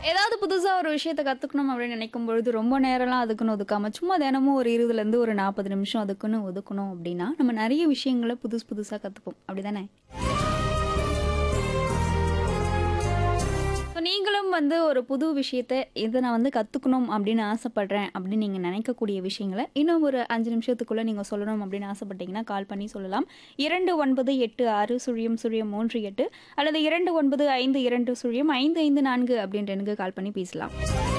ஏதாவது புதுசா ஒரு விஷயத்த கத்துக்கணும் அப்படின்னு நினைக்கும் பொழுது ரொம்ப நேரம்லாம் அதுக்குன்னு ஒதுக்காம சும்மா தினமும் ஒரு இருபதுல இருந்து ஒரு நாற்பது நிமிஷம் அதுக்குன்னு ஒதுக்கணும் அப்படின்னா நம்ம நிறைய விஷயங்களை புதுசு புதுசா கத்துப்போம் அப்படிதானே ஸோ நீங்களும் வந்து ஒரு புது விஷயத்த இதை நான் வந்து கற்றுக்கணும் அப்படின்னு ஆசைப்படுறேன் அப்படின்னு நீங்கள் நினைக்கக்கூடிய விஷயங்களை இன்னும் ஒரு அஞ்சு நிமிஷத்துக்குள்ளே நீங்கள் சொல்லணும் அப்படின்னு ஆசைப்பட்டீங்கன்னா கால் பண்ணி சொல்லலாம் இரண்டு ஒன்பது எட்டு ஆறு சுழியம் சுழியம் மூன்று எட்டு அல்லது இரண்டு ஒன்பது ஐந்து இரண்டு சுழியம் ஐந்து ஐந்து நான்கு அப்படின்ற எனக்கு கால் பண்ணி பேசலாம்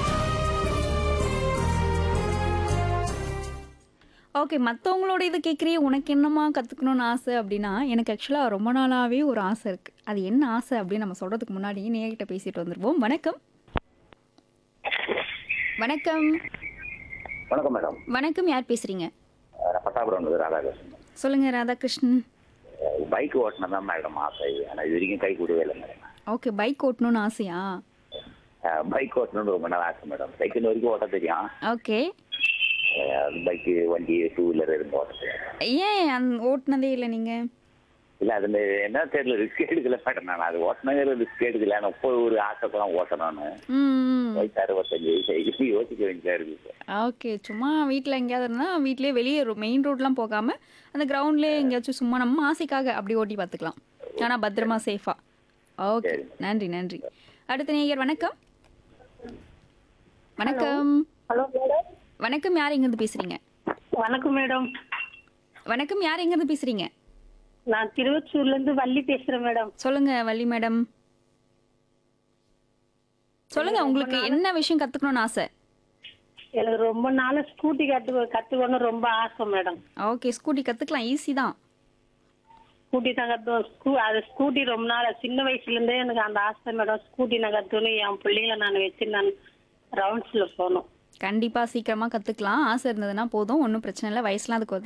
ஓகே மற்றவங்களோட இது கேட்குறியே உனக்கு என்னமா கற்றுக்கணும்னு ஆசை அப்படின்னா எனக்கு ஆக்சுவலாக ரொம்ப நாளாகவே ஒரு ஆசை இருக்குது அது என்ன ஆசை அப்படின்னு நம்ம சொல்கிறதுக்கு முன்னாடி நேர்கிட்ட பேசிட்டு வந்துருவோம் வணக்கம் வணக்கம் வணக்கம் மேடம் வணக்கம் யார் பேசுகிறீங்க நான் பட்டாபுரம் வந்து ராதாகிருஷ்ணன் சொல்லுங்கள் ராதாகிருஷ்ணன் பைக் ஓட்டணும் தான் மேடம் ஆசை ஆனால் இது வரைக்கும் கை கூடவே இல்லை மேடம் ஓகே பைக் ஓட்டணும்னு ஆசையா பைக் ஓட்டணும்னு ரொம்ப நாள் ஆசை மேடம் சைக்கிள் வரைக்கும் ஓட்ட தெரியும் ஓகே பைக்கு வண்டி டூ வீலர் இருந்து ஓட்ட தெரியும் ஏன் அந் ஓட்டுனதே இல்லை நீங்கள் இல்லை அதில் என்ன தெரியல ரிஸ்க் எடுக்கல மேடம் நான் அது ஓட்டினங்கிற ரிஸ்க் எடுக்கல ஆனால் இப்போ ஒரு ஆசை தான் ஓட்டணும்னு ம் வயசு அறுபத்தஞ்சு வயசு யோசிக்க வேண்டியதா இருக்குது ஓகே சும்மா வீட்டில் எங்கேயாவது இருந்தால் வீட்டிலே வெளியே மெயின் ரோட்லாம் போகாமல் அந்த கிரவுண்ட்லேயே எங்கேயாச்சும் சும்மா நம்ம ஆசைக்காக அப்படி ஓட்டி பார்த்துக்கலாம் ஆனால் பத்திரமா சேஃபாக ஓகே சரி. நன்றி நன்றி அடுத்த நேயர் வணக்கம் வணக்கம் ஹலோ மேடம் வணக்கம் யார் எங்கேருந்து பேசுகிறீங்க வணக்கம் மேடம் வணக்கம் யார் எங்கேருந்து பேசுகிறீங்க நான் திருவச்சூர்ல இருந்து வள்ளி பேசுறேன் மேடம் சொல்லுங்க வள்ளி மேடம் சொல்லுங்க உங்களுக்கு என்ன விஷயம் கற்றுக்கணும்னு ஆசை எனக்கு ரொம்ப நாளா ஸ்கூட்டி கத்து கத்துக்கணும் ரொம்ப ஆசை மேடம் ஓகே ஸ்கூட்டி கற்றுக்கலாம் ஈஸி தான் ஸ்கூட்டி தான் கத்துவோம் ஸ்கூ அது ஸ்கூட்டி ரொம்ப நாள் சின்ன வயசுல இருந்தே எனக்கு அந்த ஆசை மேடம் ஸ்கூட்டி நான் கத்துக்கணும் என் பிள்ளைங்களை நான் வச்சு நான் ரவுண்ட்ஸ்ல போகணும் கண்டிப்பாக சீக்கிரமாக கற்றுக்கலாம் ஆசை இருந்ததுன்னா போதும் ஒன்றும் பிரச்சனை இல்லை வயசுலாம் அதுக்கு